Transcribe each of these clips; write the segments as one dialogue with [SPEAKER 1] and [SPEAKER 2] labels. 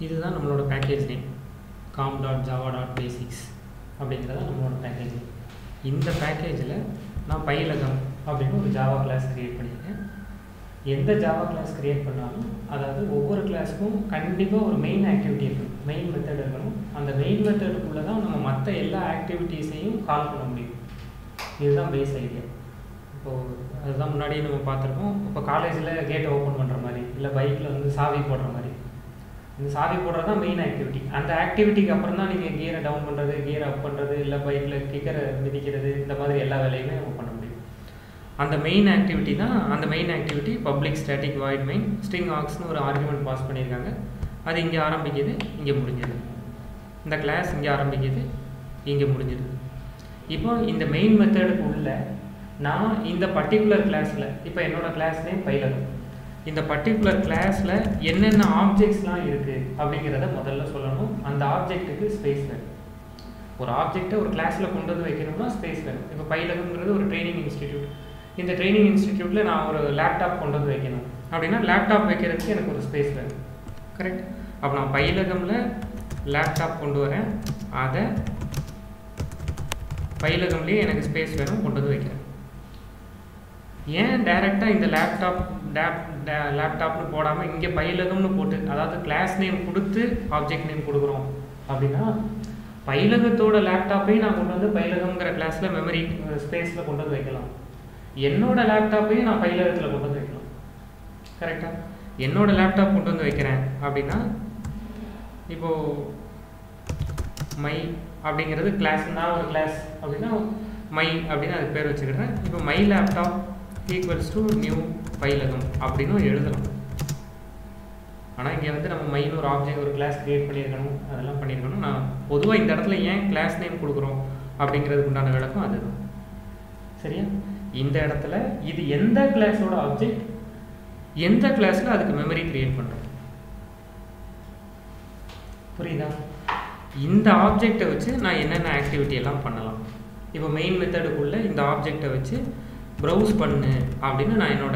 [SPEAKER 1] இதுதான் நம்மளோட package name com dot java dot basics அப்படிங்கிறது நம்மளோட பேக்கேஜ் நேம் இந்த பேக்கேஜில் நான் பயிலகம் அப்படின்னு ஒரு ஜாவா கிளாஸ் க்ரியேட் பண்ணியிருக்கேன் எந்த ஜாவா கிளாஸ் க்ரியேட் பண்ணாலும் அதாவது ஒவ்வொரு கிளாஸுக்கும் கண்டிப்பாக ஒரு மெயின் ஆக்டிவிட்டி இருக்கும் மெயின் மெத்தட் இருக்கணும் அந்த மெயின் மெத்தடுக்குள்ளே தான் நம்ம மற்ற எல்லா ஆக்டிவிட்டீஸையும் கால் பண்ண முடியும் இதுதான் பேஸ் ஐடியா இப்போது அதுதான் முன்னாடியே நம்ம பார்த்துருக்கோம் இப்போ காலேஜில் கேட்டை ஓப்பன் பண்ணுற மாதிரி இல்லை பைக்கில் வந்து சாவி போடுற மாதிரி இந்த சாவி போடுறது தான் மெயின் ஆக்டிவிட்டி அந்த ஆக்டிவிட்டிக்கு அப்புறம் தான் நீங்கள் கியரை டவுன் பண்ணுறது கியர் அப் பண்ணுறது இல்லை பைக்கில் கிக்கரை மிதிக்கிறது இந்த மாதிரி எல்லா வேலையுமே நம்ம பண்ண முடியும் அந்த மெயின் ஆக்டிவிட்டி தான் அந்த main activity public static void main string ஆக்ஸ்னு ஒரு ஆர்குமெண்ட் பாஸ் பண்ணியிருக்காங்க அது இங்கே ஆரம்பிக்குது இங்கே முடிஞ்சிடுது இந்த கிளாஸ் இங்கே ஆரம்பிக்குது இங்கே முடிஞ்சிடுது இப்போ இந்த மெயின் மெத்தடுக்கு உள்ள நான் இந்த பர்டிகுலர் கிளாஸில் இப்போ என்னோட கிளாஸ் நேம் பைலகம் இந்த பர்டிகுலர் கிளாஸில் என்னென்ன ஆப்ஜெக்ட்ஸ்லாம் இருக்குது அப்படிங்கிறத முதல்ல சொல்லணும் அந்த ஆப்ஜெக்ட்டுக்கு ஸ்பேஸ் வேணும் ஒரு ஆப்ஜெக்டை ஒரு கிளாஸில் கொண்டு வந்து வைக்கணும்னா ஸ்பேஸ் வேணும் இப்போ பைலகம்ங்கிறது ஒரு ட்ரைனிங் இன்ஸ்டிடியூட் இந்த ட்ரைனிங் இன்ஸ்டிடியூட்டில் நான் ஒரு லேப்டாப் கொண்டு வந்து வைக்கணும் அப்படின்னா லேப்டாப் வைக்கிறதுக்கு எனக்கு ஒரு ஸ்பேஸ் வேணும் கரெக்ட் அப்போ நான் பயிலகமில் லேப்டாப் கொண்டு வரேன் அதை பயிலகம்லேயே எனக்கு ஸ்பேஸ் வேணும் கொண்டு வந்து வைக்கிறேன் ஏன் டைரெக்டாக இந்த லேப்டாப் டேப் லேப்டாப்னு போடாமல் இங்கே பயிலகம்னு போட்டு அதாவது கிளாஸ் நேம் கொடுத்து ஆப்ஜெக்ட் நேம் கொடுக்குறோம் அப்படின்னா பயிலகத்தோட லேப்டாப்பையும் நான் கொண்டு வந்து பயிலகம்ங்கிற கிளாஸில் மெமரி ஸ்பேஸில் கொண்டு வந்து வைக்கலாம் என்னோட லேப்டாப்பையும் நான் பயிலகத்தில் கொண்டு வந்து வைக்கலாம் கரெக்டாக என்னோட லேப்டாப் கொண்டு வந்து வைக்கிறேன் அப்படின்னா இப்போது மை அப்படிங்கிறது கிளாஸ் நான் ஒரு கிளாஸ் அப்படின்னா மை அப்படின்னு அதுக்கு பேர் வச்சுக்கிறேன் இப்போ my laptop equals to new Payilagam அப்படின்னு எழுதலாம் ஆனால் இங்கே வந்து நம்ம மைன்னு ஒரு ஆப்ஜெக்ட் ஒரு கிளாஸ் க்ரியேட் பண்ணியிருக்கணும் அதெல்லாம் பண்ணியிருக்கணும் நான் பொதுவாக இந்த இடத்துல ஏன் கிளாஸ் நேம் கொடுக்குறோம் அப்படிங்கிறதுக்கு உண்டான விளக்கம் அதுதான் சரியா இந்த இடத்துல இது எந்த கிளாஸோட ஆப்ஜெக்ட் எந்த கிளாஸில் அதுக்கு மெமரி க்ரியேட் பண்ணுறோம் புரியுதா இந்த ஆப்ஜெக்டை வச்சு நான் என்னென்ன ஆக்டிவிட்டி எல்லாம் பண்ணலாம் இப்போ மெயின் மெத்தடுக்குள்ளே இந்த ஆப்ஜெக்டை வச்சு ப்ரௌஸ் பண்ணு அப்படின்னு நான் என்னோட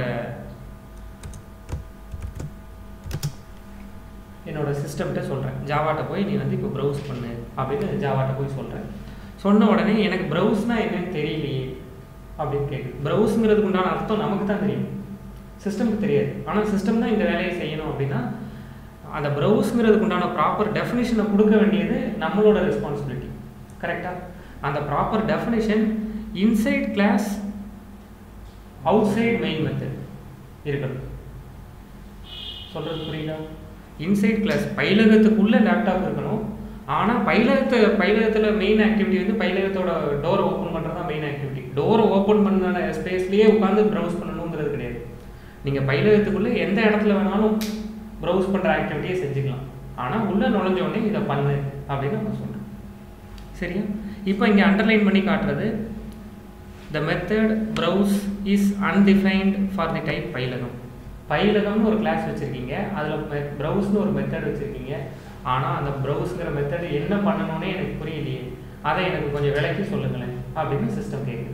[SPEAKER 1] என்னோட சிஸ்டம்கிட்ட சொல்கிறேன் ஜாவாட்ட போய் நீ வந்து இப்போ ப்ரௌஸ் பண்ணு அப்படின்னு ஜாவாட்ட போய் சொல்கிறேன் சொன்ன உடனே எனக்கு ப்ரௌஸ்னால் என்னன்னு தெரியலையே அப்படின்னு கேட்குது ப்ரௌஸுங்கிறதுக்கு உண்டான அர்த்தம் நமக்கு தான் தெரியும் சிஸ்டம்க்கு தெரியாது ஆனால் சிஸ்டம் தான் இந்த வேலையை செய்யணும் அப்படின்னா அந்த ப்ரௌஸுங்கிறதுக்கு உண்டான ப்ராப்பர் டெஃபினேஷனை கொடுக்க வேண்டியது நம்மளோட ரெஸ்பான்சிபிலிட்டி கரெக்டாக அந்த proper definition inside class outside main method இருக்கணும் சொல்கிறது புரியுதா இன்சைட் கிளாஸ் பயிலகத்துக்குள்ளே லேப்டாப் இருக்கணும் ஆனால் பயிலகத்தை பயிலகத்தில் மெயின் ஆக்டிவிட்டி வந்து பயிலகத்தோட டோரை ஓப்பன் பண்ணுறது தான் மெயின் ஆக்டிவிட்டி டோரை ஓப்பன் பண்ண ஸ்பேஸ்லேயே உட்காந்து ப்ரௌஸ் பண்ணணுங்கிறது கிடையாது நீங்கள் பயிலகத்துக்குள்ளே எந்த இடத்துல வேணாலும் ப்ரௌஸ் பண்ணுற ஆக்டிவிட்டியை செஞ்சுக்கலாம் ஆனால் உள்ளே நுழைஞ்ச உடனே இதை பண்ணு அப்படின்னு நான் சொல்கிறேன் சரியா இப்போ இங்கே அண்டர்லைன் பண்ணி காட்டுறது the method browse is undefined for the type Payilagam பயிலகம்னு ஒரு கிளாஸ் வச்சுருக்கீங்க அதில் ப்ரௌஸ்னு ஒரு மெத்தட் வச்சுருக்கீங்க ஆனால் அந்த ப்ரௌஸுங்கிற மெத்தட் என்ன பண்ணணும்னே எனக்கு புரியலையே அதை எனக்கு கொஞ்சம் விளக்கி சொல்லுங்களேன் அப்படின்னு சிஸ்டம் கேட்குது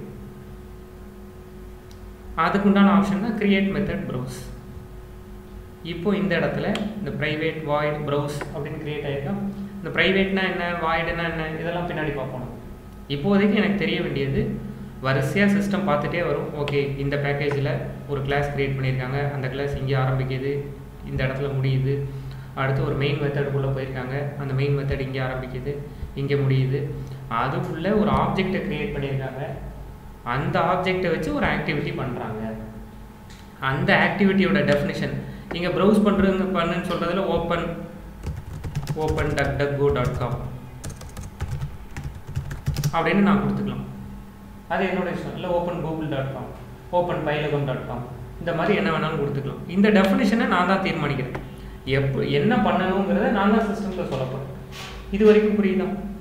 [SPEAKER 1] அதுக்குண்டான ஆப்ஷன் தான் கிரியேட் மெத்தட் ப்ரௌஸ் இப்போ இந்த இடத்துல இந்த ப்ரைவேட் வாய்ட் ப்ரௌஸ் அப்படின்னு கிரியேட் ஆகிருக்கா இந்த ப்ரைவேட்னா என்ன வாய்டுனா என்ன இதெல்லாம் பின்னாடி பார்ப்போம் இப்போதைக்கு எனக்கு தெரிய வேண்டியது வரிசையாக சிஸ்டம் பார்த்துட்டே வரும் ஓகே இந்த பேக்கேஜில் ஒரு கிளாஸ் க்ரியேட் பண்ணியிருக்காங்க அந்த கிளாஸ் இங்கே ஆரம்பிக்குது இந்த இடத்துல முடியுது அடுத்து ஒரு மெயின் மெத்தடுக்குள்ளே போயிருக்காங்க அந்த மெயின் மெத்தட் இங்கே ஆரம்பிக்குது இங்கே முடியுது அதுக்குள்ளே ஒரு ஆப்ஜெக்டை க்ரியேட் பண்ணியிருக்காங்க அந்த ஆப்ஜெக்டை வச்சு ஒரு ஆக்டிவிட்டி பண்ணுறாங்க அந்த ஆக்டிவிட்டியோட டெஃபினிஷன் இங்கே ப்ரௌஸ் பண்ணுறதுங்க பண்ணுன்னு சொல்கிறதுல open open DuckDuckGo dot com அப்படின்னு நான் கொடுத்துக்கலாம் அது என்னோட இஷ்டம் இல்லை open Google dot com open Payilagam dot com இந்த மாதிரி என்ன வேணாலும் கொடுத்துக்கலாம் இந்த டெஃபினிஷனை நான் தான் தீர்மானிக்கிறேன் எப்போ என்ன பண்ணணுங்கிறத நான் தான் சிஸ்டமில் சொல்லப்போகிறேன் இது வரைக்கும் புரியுதா